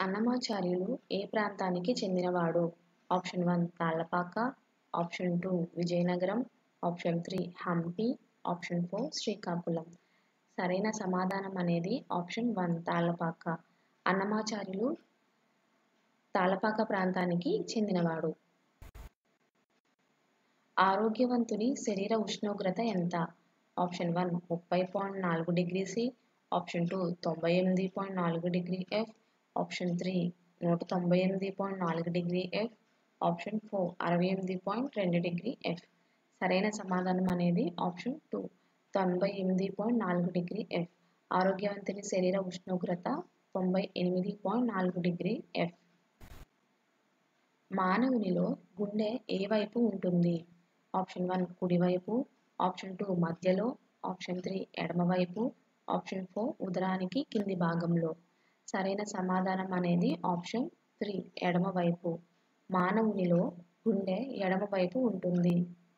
అన్నమాచార్యులు ఏ ప్రాంతానికి చెందినవాడు option one Tallapaka option two Vizianagaram option three Hampi option four Srikakulam సరైన సమాధానం అనేది ఆప్షన్ వన్ తాళ్లపాక అన్నమాచార్యులు తాళ్లపాక ప్రాంతానికి చెందినవాడు ఆరోగ్యవంతుని శరీర ఉష్ణోగ్రత ఎంత ఆప్షన్ వన్ ముప్పై పాయింట్ నాలుగు డిగ్రీ సి ఆప్షన్ టూ తొంభై ఎనిమిది పాయింట్ నాలుగు డిగ్రీ ఎఫ్ ఆప్షన్ త్రీ నూట తొంభై ఎనిమిది పాయింట్ నాలుగు డిగ్రీ ఎఫ్ ఆప్షన్ ఫోర్ అరవై ఎనిమిది పాయింట్ రెండు డిగ్రీ ఎఫ్ సరైన సమాధానం అనేది ఆప్షన్ టూ తొంభై ఎనిమిది పాయింట్ నాలుగు డిగ్రీ ఎఫ్ ఆరోగ్యవంతుని శరీర ఉష్ణోగ్రత తొంభై ఎనిమిది పాయింట్ నాలుగు డిగ్రీ ఎఫ్ మానవునిలో గుండె ఏ వైపు ఉంటుంది ఆప్షన్ వన్ కుడివైపు ఆప్షన్ టూ మధ్యలో ఆప్షన్ త్రీ ఎడమవైపు ఆప్షన్ ఫోర్ ఉదరానికి కింది భాగంలో సరైన సమాధానం అనేది ఆప్షన్ త్రీ ఎడమవైపు మానవునిలో గుండె ఎడమవైపు ఉంటుంది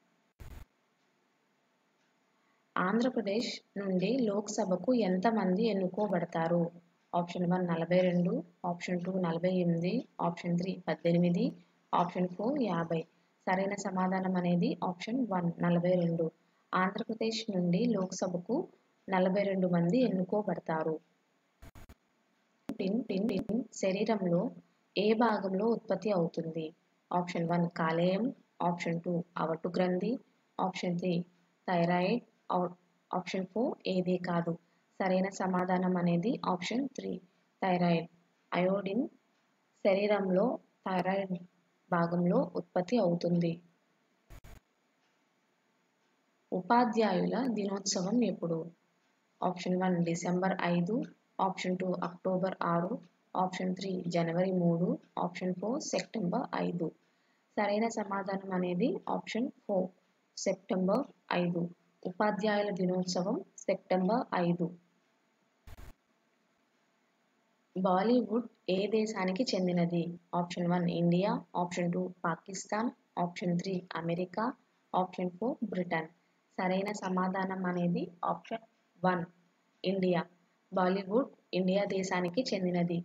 ఆంధ్రప్రదేశ్ నుండి లోక్సభకు ఎంతమంది ఎన్నుకోబడతారు ఆప్షన్ వన్ నలభై రెండు ఆప్షన్ టూ నలభై ఎనిమిది ఆప్షన్ త్రీ పద్దెనిమిది ఆప్షన్ ఫోర్ యాభై సరైన సమాధానం అనేది ఆప్షన్ వన్ నలభై రెండు ఆంధ్రప్రదేశ్ నుండి లోక్సభకు నలభై రెండు మంది ఎన్నుకోబడతారు పిన్ పిన్ పిన్ శరీరంలో ఏ భాగంలో ఉత్పత్తి అవుతుంది ఆప్షన్ వన్ కాలేయం ఆప్షన్ టూ అవటు గ్రంథి option three thyroid option four ఏదే కాదు సరైన సమాధానం అనేది ఆప్షన్ త్రీ థైరాయిడ్ అయోడిన్ శరీరంలో థైరాయిడ్ భాగంలో ఉత్పత్తి అవుతుంది ఉపాధ్యాయుల దినోత్సవం ఎప్పుడు ఆప్షన్ వన్ డిసెంబర్ ఐదు ఆప్షన్ టూ అక్టోబర్ ఆరు ఆప్షన్ త్రీ జనవరి మూడు ఆప్షన్ ఫోర్ సెప్టెంబర్ ఐదు సరైన సమాధానం అనేది ఆప్షన్ ఫోర్ సెప్టెంబర్ ఐదు ఉపాధ్యాయుల దినోత్సవం సెప్టెంబర్ ఐదు బాలీవుడ్ ఏ దేశానికి చెందినది option one India option two Pakistan option three America option four Britain సరైన సమాధానం అనేది option one India Bollywood India దేశానికి చెందినది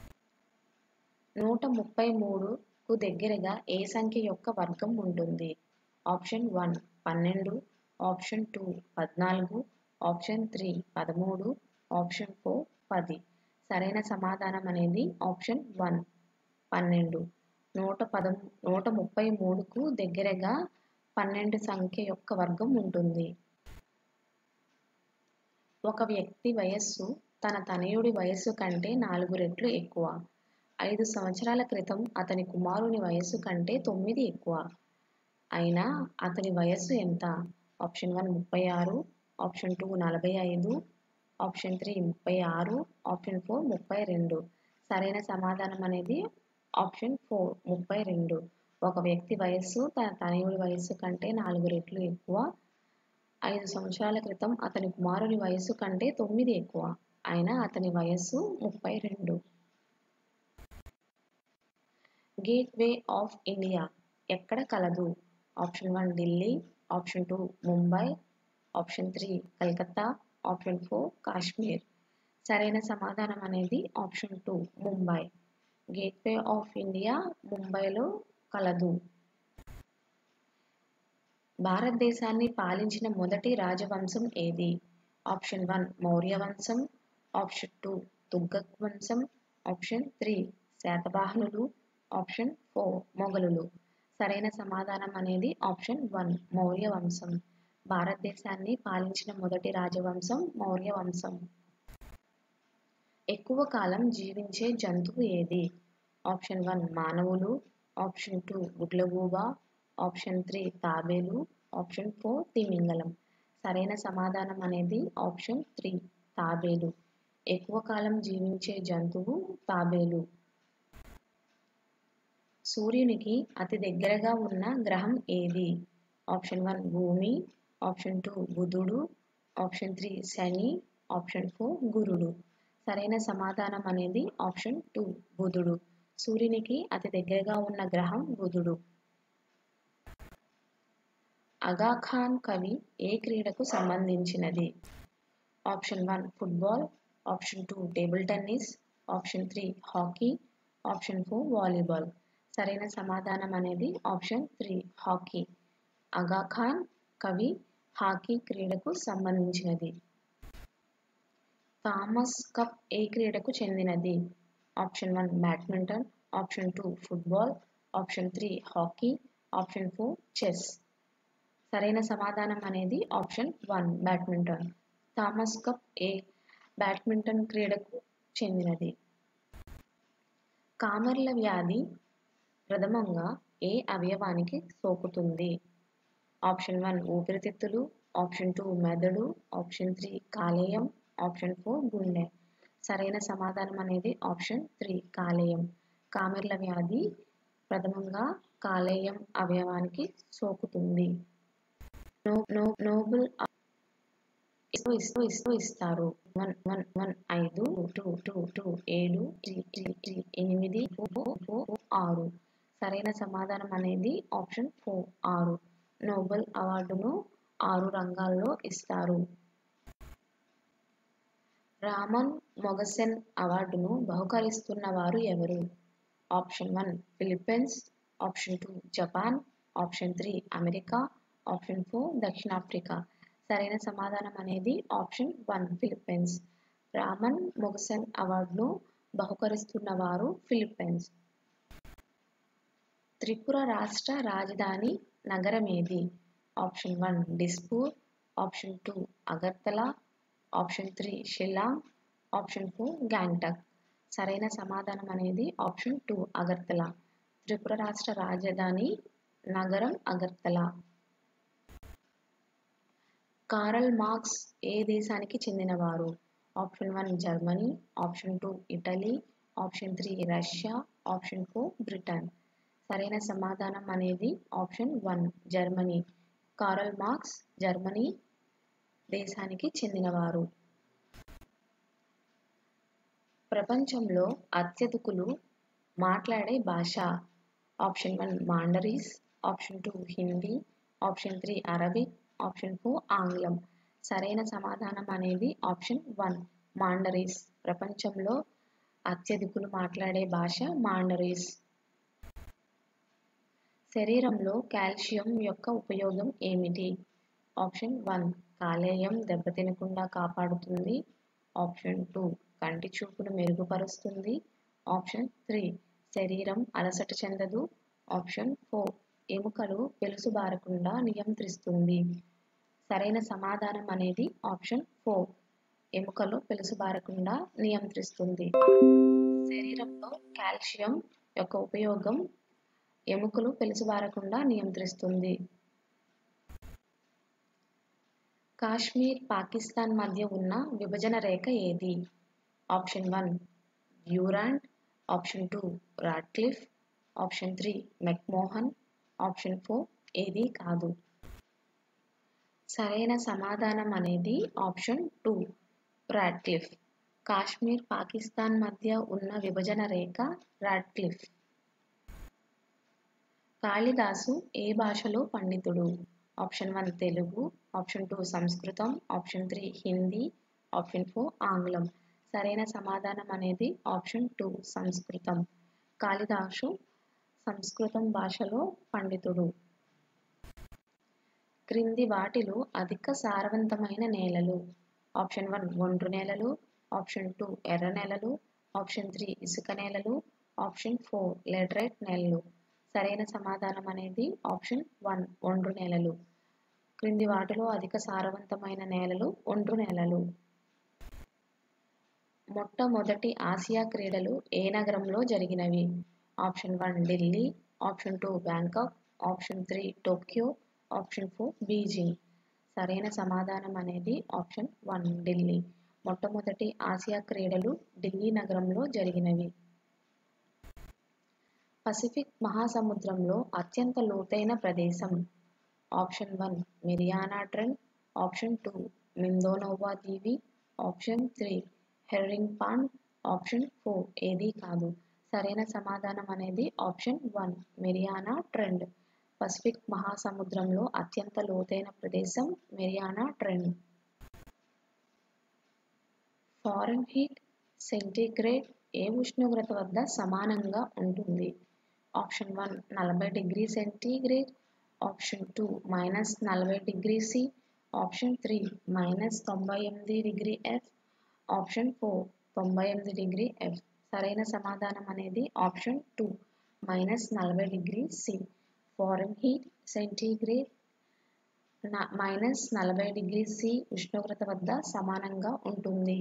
నూట ముప్పై మూడుకు దగ్గరగా ఏ సంఖ్య యొక్క వర్గం ఉంటుంది ఆప్షన్ వన్ పన్నెండు ఆప్షన్ టూ పద్నాలుగు ఆప్షన్ త్రీ పదమూడు ఆప్షన్ ఫోర్ పది సరైన సమాధానం అనేది ఆప్షన్ వన్ పన్నెండు నూట పదం నూట ముప్పై మూడుకు దగ్గరగా పన్నెండు సంఖ్య యొక్క వర్గం ఉంటుంది ఒక వ్యక్తి వయస్సు తన తనయుడి వయస్సు కంటే నాలుగు రెట్లు ఎక్కువ ఐదు సంవత్సరాల క్రితం అతని కుమారుని వయస్సు కంటే తొమ్మిది ఎక్కువ అయినా అతని వయస్సు ఎంత ఆప్షన్ వన్ ముప్పై ఆరు ఆప్షన్ టూ నలభై ఐదు ఆప్షన్ త్రీ ముప్పై ఆరు ఆప్షన్ ఫోర్ ముప్పై రెండు సరైన సమాధానం అనేది ఆప్షన్ ఫోర్ ముప్పై రెండు ఒక వ్యక్తి వయస్సు తన తనయుడి వయస్సు కంటే నాలుగు రెట్లు ఎక్కువ ఐదు సంవత్సరాల క్రితం అతని కుమారుని వయస్సు కంటే తొమ్మిది ఎక్కువ అయినా అతని వయస్సు ముప్పై రెండు గేట్ వే ఆఫ్ ఇండియా ఎక్కడ కలదు option one Delhi option two Mumbai option three Calcutta option four Kashmir సరైన సమాధానం అనేది option two Mumbai gateway of India ముంబైలో కలదు భారతదేశాన్ని పాలించిన మొదటి రాజవంశం ఏది ఆప్షన్ వన్ మౌర్య వంశం ఆప్షన్ టూ తుగ్గక్ వంశం ఆప్షన్ త్రీ శాతవాహనులు ఆప్షన్ ఫోర్ మొఘలులు సరైన సమాధానం అనేది ఆప్షన్ వన్ మౌర్య వంశం భారతదేశాన్ని పాలించిన మొదటి రాజవంశం మౌర్య వంశం ఎక్కువ కాలం జీవించే జంతువు ఏది ఆప్షన్ వన్ మానవులు ఆప్షన్ టూ గుడ్లగూబ ఆప్షన్ త్రీ తాబేలు ఆప్షన్ ఫోర్ తిమింగలం సరైన సమాధానం అనేది ఆప్షన్ త్రీ తాబేలు ఎక్కువ కాలం జీవించే జంతువు తాబేలు సూర్యునికి అతి దగ్గరగా ఉన్న గ్రహం ఏది ఆప్షన్ వన్ భూమి ఆప్షన్ టూ బుధుడు ఆప్షన్ త్రీ శని ఆప్షన్ ఫోర్ గురుడు సరైన సమాధానం అనేది ఆప్షన్ టూ బుధుడు సూర్యునికి అతి దగ్గరగా ఉన్న గ్రహం బుధుడు అగాఖాన్ కవి ఏ క్రీడకు సంబంధించినది option one football option two table tennis option three hockey option four volleyball సరైన సమాధానం అనేది ఆప్షన్ త్రీ హాకీ అగాఖాన్ కవి హాకీ క్రీడకు సంబంధించినది థామస్ కప్ ఏ క్రీడకు చెందినది option one badminton option two football option three hockey option four chess సరైన సమాధానం అనేది option one badminton Thomas cup ఏ బ్యాడ్మింటన్ క్రీడకు చెందినది కామెర్ల వ్యాధి ప్రథమంగా ఏ అవయవానికి సోకుతుంది ఆప్షన్ వన్ ఊపిరితిత్తులు ఆప్షన్ టూ మెదడు ఆప్షన్ త్రీ కాలేయం ఆప్షన్ ఫోర్ గుండె సరైన సమాధానం అనేది ఆప్షన్ త్రీ కాలేయం కామెర్ల వ్యాధి ప్రథమంగా కాలేయం అవయవానికి సోకుతుంది నో నో నోబుల్ ఇస్తూ ఇస్తూ ఇస్తూ ఇస్తారు వన్ వన్ వన్ ఐదు టూ టూ టూ ఏడు త్రీ త్రీ త్రీ ఎనిమిది ఫోర్ ఫోర్ ఆరు సరైన సమాధానం అనేది ఆప్షన్ ఫోర్ ఆరు నోబెల్ అవార్డును ఆరు రంగాల్లో ఇస్తారు రామన్ మొగసెన్ అవార్డును బహుకరిస్తున్న వారు ఎవరు option one Philippines option two Japan option three America option four దక్షిణాఫ్రికా సరైన సమాధానం అనేది option one Philippines Ramon Magsaysay అవార్డును బహుకరిస్తున్న వారు ఫిలిప్పీన్స్ త్రిపుర రాష్ట్ర రాజధాని నగరమేది option one Dispur option two Agartala option three Shillong option four Gangtok సరైన సమాధానం అనేది ఆప్షన్ టూ అగర్తలా త్రిపుర రాష్ట్ర రాజధాని నగరం అగర్తలా కారల్ మార్క్స్ ఏ దేశానికి చెందినవారు option one Germany option two Italy option three Russia option four Britain సరైన సమాధానం అనేది option one Germany Karl Marx Germany దేశానికి చెందినవారు ప్రపంచంలో అత్యధికులు మాట్లాడే భాష option one Mandarin option two Hindi option three Arabic option four ఆంగ్లం సరైన సమాధానం అనేది ఆప్షన్ వన్ మాండరీస్ ప్రపంచంలో అత్యధికులు మాట్లాడే భాష మాండరీస్ శరీరంలో కాల్షియం యొక్క ఉపయోగం ఏమిటి ఆప్షన్ వన్ కాలేయం దెబ్బతినకుండా కాపాడుతుంది ఆప్షన్ టూ కంటి చూపును మెరుగుపరుస్తుంది ఆప్షన్ త్రీ శరీరం అలసట చెందదు ఆప్షన్ ఫోర్ ఎముకలు పెలుసుబారకుండా నియంత్రిస్తుంది సరైన సమాధానం అనేది ఆప్షన్ ఫోర్ ఎముకలు పెలుసుబారకుండా నియంత్రిస్తుంది శరీరంలో కాల్షియం యొక్క ఉపయోగం ఎముకలు పెలుసుబారకుండా నియంత్రిస్తుంది కాశ్మీర్ పాకిస్తాన్ మధ్య ఉన్న విభజన రేఖ ఏది option one Durand option two Radcliffe option three McMahon option four ఏది కాదు సరైన సమాధానం అనేది option two Radcliffe Kashmir Pakistan మధ్య ఉన్న విభజన రేఖ రాడ్క్లిఫ్ కాళిదాసు ఏ భాషలో పండితుడు option one Telugu option two సంస్కృతం option three Hindi option four ఆంగ్లం సరైన సమాధానం అనేది ఆప్షన్ టూ సంస్కృతం కాళిదాసు సంస్కృతం భాషలో పండితుడు క్రింది వాటిలో అధిక సారవంతమైన నేలలు ఆప్షన్ వన్ ఒండ్రు నేలలు ఆప్షన్ టూ ఎర్ర నేలలు ఆప్షన్ త్రీ ఇసుక నేలలు ఆప్షన్ ఫోర్ లెటరైట్ నేలలు సరైన సమాధానం అనేది ఆప్షన్ వన్ ఒండ్రు నేలలు క్రింది వాటిలో అధిక సారవంతమైన నేలలు ఒండ్రు నేలలు మొట్టమొదటి ఆసియా క్రీడలు ఏ నగరంలో జరిగినవి option one Delhi option two Bangkok option three Tokyo option four Beijing సరైన సమాధానం అనేది ఆప్షన్ వన్ ఢిల్లీ మొట్టమొదటి ఆసియా క్రీడలు ఢిల్లీ నగరంలో జరిగినవి పసిఫిక్ మహాసముద్రంలో అత్యంత లోతైన ప్రదేశం option one Mariana trench option two Mindanao దీవి option three herring pond option four ఏది కాదు సరైన సమాధానం అనేది option one Mariana trench Pacific మహాసముద్రంలో అత్యంత లోతైన ప్రదేశం మెరియానా ట్రెండ్ ఫారెన్హీట్ సెంటీగ్రేడ్ ఏ ఉష్ణోగ్రత వద్ద సమానంగా ఉంటుంది ఆప్షన్ వన్ నలభై degree centigrade option two minus నలభై degree C option three minus తొంభై ఎనిమిది డిగ్రీ ఎఫ్ ఆప్షన్ ఫోర్ తొంభై ఎనిమిది డిగ్రీ ఎఫ్ సరైన సమాధానం అనేది ఆప్షన్ టూ మైనస్ నలభై degree C Fahrenheit centigrade minus నలభై డిగ్రీ సి ఉష్ణోగ్రత వద్ద సమానంగా ఉంటుంది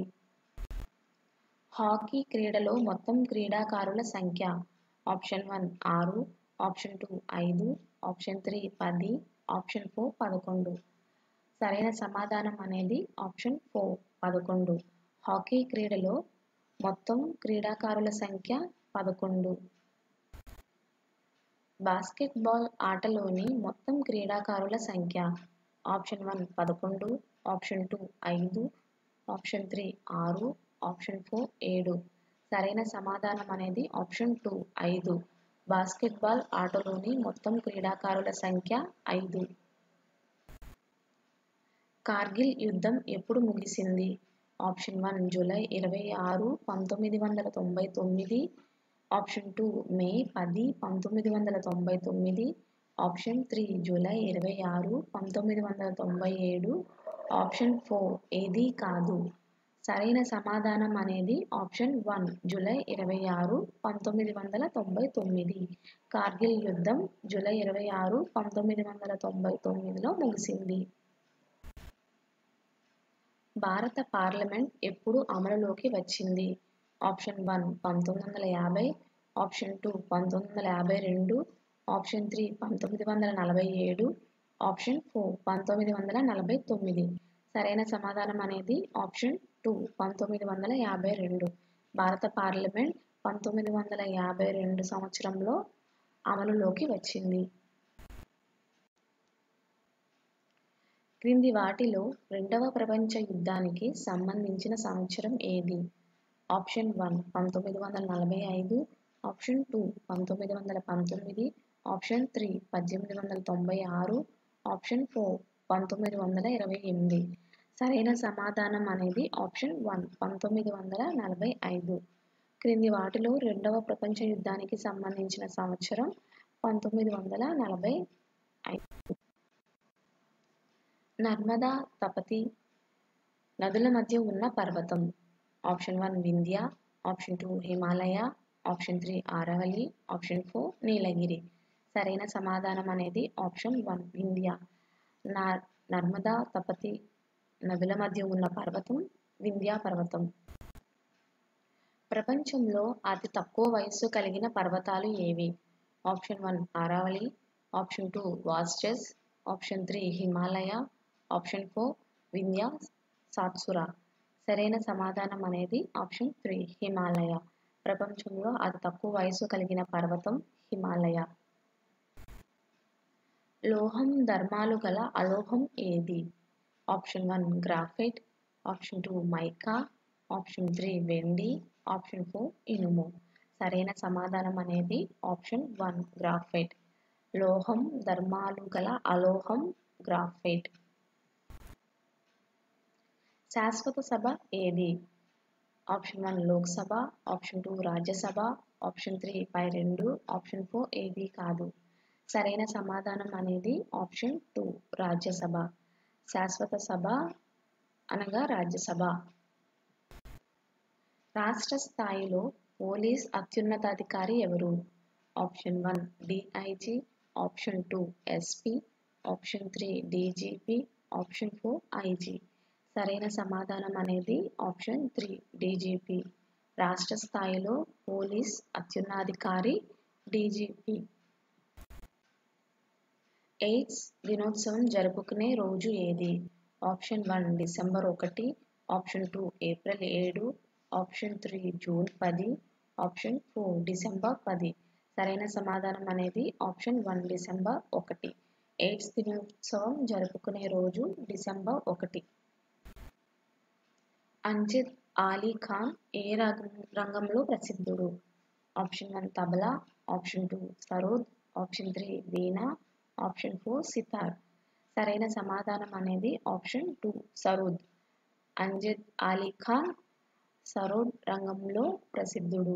హాకీ క్రీడలో మొత్తం క్రీడాకారుల సంఖ్య ఆప్షన్ వన్ ఆరు ఆప్షన్ టూ ఐదు ఆప్షన్ త్రీ పది ఆప్షన్ ఫోర్ పదకొండు సరైన సమాధానం అనేది ఆప్షన్ ఫోర్ పదకొండు హాకీ క్రీడలో మొత్తం క్రీడాకారుల సంఖ్య పదకొండు బాస్కెట్బాల్ ఆటలోని మొత్తం క్రీడాకారుల సంఖ్య ఆప్షన్ వన్ పదకొండు ఆప్షన్ టూ ఐదు ఆప్షన్ త్రీ ఆరు ఆప్షన్ ఫోర్ ఏడు సరైన సమాధానం అనేది ఆప్షన్ టూ ఐదు బాస్కెట్బాల్ ఆటలోని మొత్తం క్రీడాకారుల సంఖ్య ఐదు కార్గిల్ యుద్ధం ఎప్పుడు ముగిసింది ఆప్షన్ వన్ జూలై ఇరవై ఆరు పంతొమ్మిది వందల తొంభై తొమ్మిది ఆప్షన్ టూ మే పది పంతొమ్మిది వందల తొంభై తొమ్మిది ఆప్షన్ త్రీ జూలై ఇరవై ఆరు పంతొమ్మిది వందల తొంభై ఏడు ఆప్షన్ ఫోర్ ఏది కాదు సరైన సమాధానం అనేది ఆప్షన్ వన్ జూలై ఇరవై ఆరు పంతొమ్మిది వందల తొంభై తొమ్మిది కార్గిల్ యుద్ధం జూలై ఇరవై ఆరు పంతొమ్మిది వందల తొంభై తొమ్మిదిలో ముగిసింది భారత పార్లమెంట్ ఎప్పుడు అమలులోకి వచ్చింది ఆప్షన్ వన్ పంతొమ్మిది వందల యాభై ఆప్షన్ టూ పంతొమ్మిది వందల యాభై రెండు ఆప్షన్ త్రీ పంతొమ్మిది వందల నలభై ఏడు ఆప్షన్ ఫోర్ పంతొమ్మిది వందల నలభై తొమ్మిది సరైన సమాధానం అనేది ఆప్షన్ టూ పంతొమ్మిది వందల యాభై రెండు భారత పార్లమెంట్ పంతొమ్మిది వందల యాభై రెండు సంవత్సరంలో అమలులోకి వచ్చింది క్రింది వాటిలో రెండవ ప్రపంచ యుద్ధానికి సంబంధించిన సంవత్సరం ఏది ఆప్షన్ వన్ పంతొమ్మిది వందల నలభై ఐదు ఆప్షన్ టూ పంతొమ్మిది వందల పంతొమ్మిది ఆప్షన్ త్రీ పద్దెనిమిది వందల తొంభై ఆరు ఆప్షన్ ఫోర్ పంతొమ్మిది వందల ఇరవై ఎనిమిది సరైన సమాధానం అనేది ఆప్షన్ వన్ పంతొమ్మిది వందల నలభై ఐదు క్రింది వాటిలో రెండవ ప్రపంచ యుద్ధానికి సంబంధించిన సంవత్సరం పంతొమ్మిది వందల నలభై ఐదు నర్మదా తపతి నదుల మధ్య ఉన్న పర్వతం option one Vindhya option two Himalaya option three Aravalli option four Nilgiri సరైన సమాధానం అనేది ఆప్షన్ వన్ వింధ్య నర్మదా తపతి నదుల మధ్య ఉన్న పర్వతం వింధ్యా పర్వతం ప్రపంచంలో అతి తక్కువ వయస్సు కలిగిన పర్వతాలు ఏవి option one Aravalli option two వాస్టస్ option three Himalaya option four Vindhya Satpura సరైన సమాధానం అనేది ఆప్షన్ త్రీ హిమాలయ ప్రపంచంలో అతి తక్కువ వయసు కలిగిన పర్వతం హిమాలయ లోహం ధర్మాలు గల అలోహం ఏది option one graphite option two mica option three వెండి ఆప్షన్ ఫోర్ ఇనుము సరైన సమాధానం అనేది ఆప్షన్ వన్ గ్రాఫైట్ లోహం ధర్మాలు గల అలోహం గ్రాఫైట్ శాశ్వత సభ ఏది option one Lok Sabha option two Rajya Sabha option three పై రెండు ఆప్షన్ ఫోర్ ఏది కాదు సరైన సమాధానం అనేది ఆప్షన్ టూ రాజ్యసభ శాశ్వత సభ అనగా రాజ్యసభ రాష్ట్ర స్థాయిలో పోలీస్ అత్యున్నతాధికారి ఎవరు option one DIG option two SP option three DGP option four IG సరైన సమాధానం అనేది ఆప్షన్ త్రీ డీజీపీ రాష్ట్ర స్థాయిలో పోలీస్ అత్యున్నతాధికారి డీజీపీ ఎయిడ్స్ దినోత్సవం జరుపుకునే రోజు ఏది ఆప్షన్ వన్ డిసెంబర్ ఒకటి ఆప్షన్ టూ ఏప్రిల్ ఏడు ఆప్షన్ త్రీ జూన్ పది ఆప్షన్ ఫోర్ డిసెంబర్ పది సరైన సమాధానం అనేది ఆప్షన్ వన్ డిసెంబర్ ఒకటి ఎయిడ్స్ దినోత్సవం జరుపుకునే రోజు డిసెంబర్ ఒకటి అంజిద్ ఆలీ ఖాన్ ఏ రంగంలో ప్రసిద్ధుడు option one tabla option two sarod option three veena option four sitar సరైన సమాధానం అనేది ఆప్షన్ టూ సరోద్ అంజిద్ ఆలీ ఖాన్ సరోడ్ రంగంలో ప్రసిద్ధుడు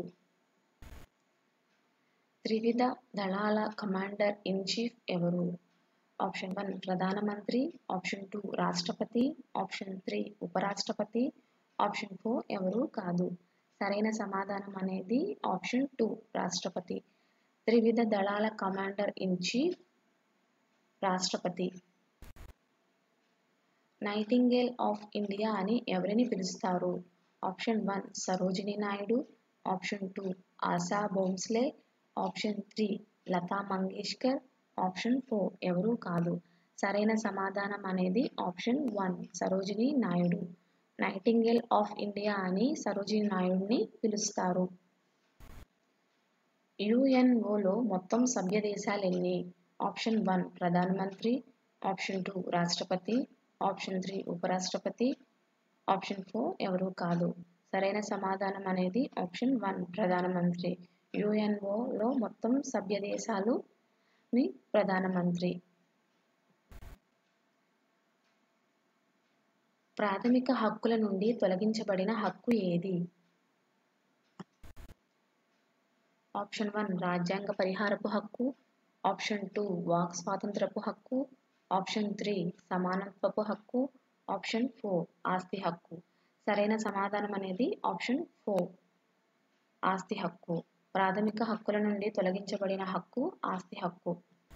త్రివిధ దళాల కమాండర్ ఇన్ చీఫ్ ఎవరు ఆప్షన్ వన్ ప్రధానమంత్రి ఆప్షన్ టూ రాష్ట్రపతి ఆప్షన్ త్రీ ఉపరాష్ట్రపతి ఆప్షన్ ఫోర్ ఎవరు కాదు సరైన సమాధానం అనేది ఆప్షన్ టూ రాష్ట్రపతి త్రివిధ దళాల కమాండర్ ఇన్ చీఫ్ రాష్ట్రపతి నైటింగేల్ ఆఫ్ ఇండియా అని ఎవరిని పిలుస్తారు option one Sarojini Naidu option two Asha Bhosle option three Lata Mangeshkar option four ఎవరు కాదు సరైన సమాధానం అనేది option one Sarojini Naidu nightingale of India అని సరోజిని నాయుడిని పిలుస్తారు యుఎన్ఓలో మొత్తం సభ్య దేశాలు ఎన్ని ఆప్షన్ వన్ ప్రధానమంత్రి ఆప్షన్ టూ రాష్ట్రపతి ఆప్షన్ త్రీ ఉపరాష్ట్రపతి ఆప్షన్ ఫోర్ ఎవరు కాదు సరైన సమాధానం అనేది ఆప్షన్ వన్ ప్రధానమంత్రి యుఎన్ఓలో మొత్తం సభ్య దేశాలు ప్రధానమంత్రి ప్రాథమిక హక్కుల నుండి తొలగించబడిన హక్కు ఏది ఆప్షన్ వన్ రాజ్యాంగ పరిహారపు హక్కు ఆప్షన్ టూ వాక్ స్వాతంత్రపు హక్కు ఆప్షన్ త్రీ సమానత్వపు హక్కు ఆప్షన్ ఫోర్ ఆస్తి హక్కు సరైన సమాధానం అనేది ఆప్షన్ ఫోర్ ఆస్తి హక్కు ప్రాథమిక హక్కుల నుండి తొలగించబడిన హక్కు ఆస్తి హక్కు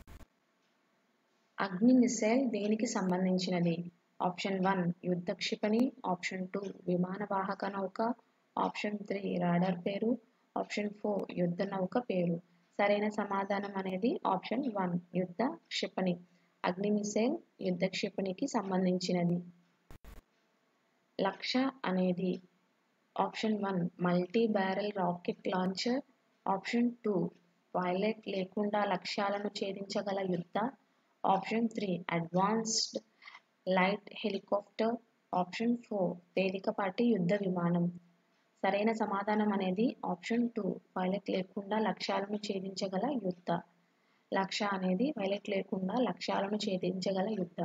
అగ్ని మిసైల్ దేనికి సంబంధించినది ఆప్షన్ వన్ యుద్ధ క్షిపణి ఆప్షన్ టూ విమాన వాహక నౌక ఆప్షన్ త్రీ రాడర్ పేరు ఆప్షన్ ఫోర్ యుద్ధ నౌక పేరు సరైన సమాధానం అనేది ఆప్షన్ వన్ యుద్ధ క్షిపణి అగ్ని మిసైల్ యుద్ధ క్షిపణికి సంబంధించినది లక్ష అనేది option one multi barrel rocket launcher option two pilot లేకుండా లక్ష్యాలను ఛేదించగల యుద్ధ option three advanced light helicopter option four తేలికపాటి యుద్ధ విమానం సరైన సమాధానం అనేది ఆప్షన్ టూ పైలట్ లేకుండా లక్ష్యాలను ఛేదించగల యుద్ధ లక్ష్య అనేది పైలట్ లేకుండా లక్ష్యాలను ఛేదించగల యుద్ధ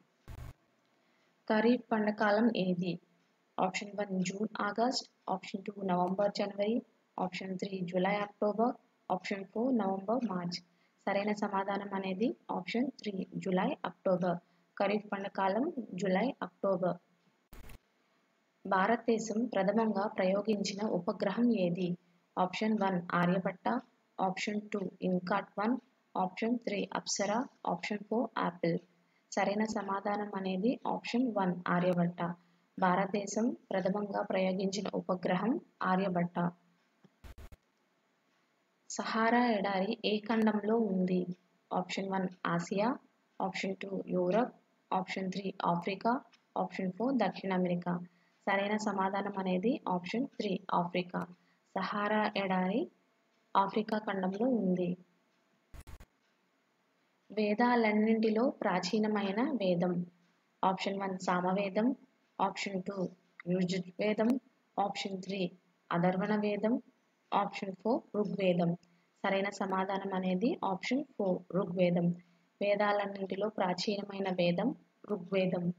ఖరీఫ్ పంటకాలం ఏది option one June August option two November January option three July October option four November March సరైన సమాధానం అనేది option three July October kharif పంటకాలం జూలై అక్టోబర్ భారతదేశం ప్రథమంగా ప్రయోగించిన ఉపగ్రహం ఏది option one Aryabhata option two INSAT one option three Apsara option four Apple సరైన సమాధానం అనేది ఆప్షన్ వన్ ఆర్యభట్ట భారతదేశం ప్రథమంగా ప్రయోగించిన ఉపగ్రహం ఆర్యభట్ట సహారా ఎడారి ఏ ఖండంలో ఉంది option one Asia option two Europe option three Africa option four దక్షిణ అమెరికా సరైన సమాధానం అనేది ఆప్షన్ త్రీ ఆఫ్రికా సహారా ఎడారి ఆఫ్రికా ఖండంలో ఉంది వేదాలన్నింటిలో ప్రాచీనమైన వేదం ఆప్షన్ వన్ సామవేదం ఆప్షన్ టూ యుజుర్వేదం ఆప్షన్ త్రీ అధర్వణ వేదం ఆప్షన్ ఫోర్ ఋగ్వేదం సరైన సమాధానం అనేది ఆప్షన్ ఫోర్ ఋగ్వేదం వేదాలన్నింటిలో ప్రాచీనమైన వేదం ఋగ్వేదం